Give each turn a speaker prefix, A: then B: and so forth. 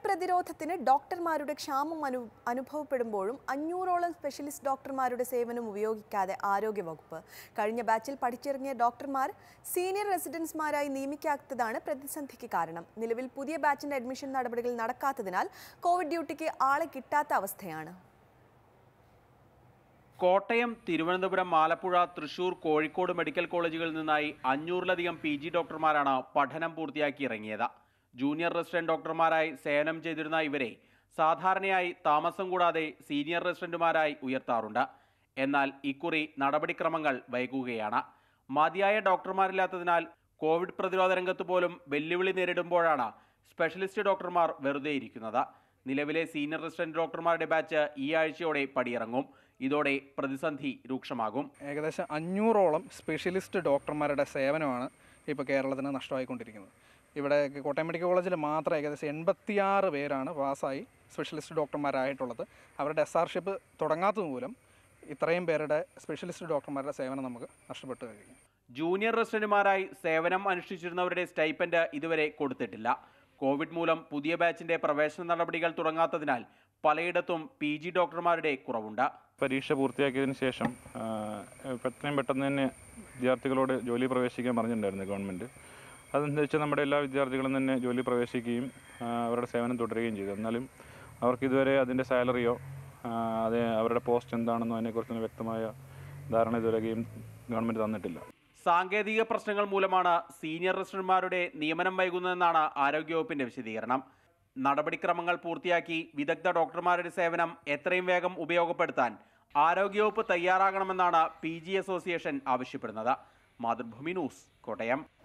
A: പ്രതിരോധത്തിന് ഡോക്ടർമാരുടെ ക്ഷാമം അനു അനുഭവപ്പെടുമ്പോഴും അഞ്ഞൂറോളം സ്പെഷ്യലിസ്റ്റ് ഡോക്ടർമാരുടെ സേവനം ഉപയോഗിക്കാതെ ആരോഗ്യവകുപ്പ് കഴിഞ്ഞ ബാച്ചിൽ പഠിച്ചിറങ്ങിയ ഡോക്ടർമാർ സീനിയർ റെസിഡൻസ്മാരായി നിയമിക്കാത്തതാണ് പ്രതിസന്ധിക്ക് കാരണം നിലവിൽ പുതിയ ബാച്ചിന്റെ അഡ്മിഷൻ നടപടികൾ നടക്കാത്തതിനാൽ കോവിഡ് ഡ്യൂട്ടിക്ക് ആളെ കിട്ടാത്ത അവസ്ഥയാണ്
B: കോട്ടയം തിരുവനന്തപുരം ആലപ്പുഴ തൃശൂർ കോഴിക്കോട് മെഡിക്കൽ കോളേജുകളിൽ നിന്നായി അഞ്ഞൂറിലധികം പി ജി ഡോക്ടർമാരാണ് പഠനം പൂർത്തിയാക്കി ഇറങ്ങിയത് ജൂനിയർ റെസിഡന്റ് ഡോക്ടർമാരായി സേവനം ചെയ്തിരുന്ന ഇവരെ സാധാരണയായി താമസം കൂടാതെ സീനിയർ റെസിഡന്റുമാരായി ഉയർത്താറുണ്ട് എന്നാൽ ഇക്കുറി നടപടിക്രമങ്ങൾ വൈകുകയാണ് മതിയായ ഡോക്ടർമാരില്ലാത്തതിനാൽ കോവിഡ് പ്രതിരോധ രംഗത്ത് പോലും വെല്ലുവിളി നേരിടുമ്പോഴാണ് സ്പെഷ്യലിസ്റ്റ് ഡോക്ടർമാർ വെറുതെ ഇരിക്കുന്നത് നിലവിലെ സീനിയർ റെസിഡന്റ് ഡോക്ടർമാരുടെ ബാച്ച് ഈ ആഴ്ചയോടെ പടിയിറങ്ങും ഇതോടെ പ്രതിസന്ധി രൂക്ഷമാകും
C: ഏകദേശം അഞ്ഞൂറോളം സ്പെഷ്യലിസ്റ്റ് ഡോക്ടർമാരുടെ സേവനമാണ് ഇപ്പോൾ കേരളത്തിന് നഷ്ടമായിക്കൊണ്ടിരിക്കുന്നത് ഇവിടെ കോട്ടയം മെഡിക്കൽ കോളേജിൽ മാത്രം ഏകദേശം എൺപത്തിയാറ് പേരാണ് പാസ്സായി സ്പെഷ്യലിസ്റ്റ് ഡോക്ടർമാരായിട്ടുള്ളത് അവരുടെ എസ് ആർഷിപ്പ് തുടങ്ങാത്തത് മൂലം ഇത്രയും പേരുടെ സ്പെഷ്യലിസ്റ്റ് ഡോക്ടർമാരുടെ സേവനം നമുക്ക് നഷ്ടപ്പെട്ടു കഴിഞ്ഞു
B: ജൂനിയർ റെസിഡന്റുമാരായി സേവനം അനുഷ്ഠിച്ചിരുന്നവരുടെ സ്റ്റൈപ്പൻഡ് ഇതുവരെ കൊടുത്തിട്ടില്ല കോവിഡ് മൂലം പുതിയ ബാച്ചിന്റെ പ്രവേശന നടപടികൾ തുടങ്ങാത്തതിനാൽ പലയിടത്തും പി ജി ഡോക്ടർമാരുടെ കുറവുണ്ട്
D: പരീക്ഷ പൂർത്തിയാക്കിയതിന് ശേഷം ആ, എത്രയും പെട്ടെന്ന് തന്നെ വിദ്യാർത്ഥികളോട് ജോലി പ്രവേശിക്കാൻ പറഞ്ഞിട്ടുണ്ടായിരുന്നു ഗവൺമെൻറ് അതനുസരിച്ച് നമ്മുടെ എല്ലാ വിദ്യാർത്ഥികളും തന്നെ ജോലി പ്രവേശിക്കുകയും ആ, അവരുടെ സേവനം തുടരുകയും ചെയ്തു എന്നാലും അവർക്ക് ഇതുവരെ അതിൻ്റെ സാലറിയോ ആ, അത് അവരുടെ പോസ്റ്റ് എന്താണെന്നോ അതിനെക്കുറിച്ചൊന്നും വ്യക്തമായ ധാരണ ഇതുവരെയും ഗവൺമെൻറ് തന്നിട്ടില്ല
B: സാങ്കേതിക പ്രശ്നങ്ങൾ മൂലമാണ് സീനിയർ റെസിഡന്റുമാരുടെ നിയമനം വൈകുന്നതെന്നാണ് ആരോഗ്യവകുപ്പിന്റെ വിശദീകരണം നടപടിക്രമങ്ങൾ പൂർത്തിയാക്കി വിദഗ്ധ ഡോക്ടർമാരുടെ സേവനം എത്രയും വേഗം ഉപയോഗപ്പെടുത്താൻ ആരോഗ്യവകുപ്പ് തയ്യാറാകണമെന്നാണ് പി ജി അസോസിയേഷൻ ആവശ്യപ്പെടുന്നത് മാതൃഭൂമി ന്യൂസ് കോട്ടയം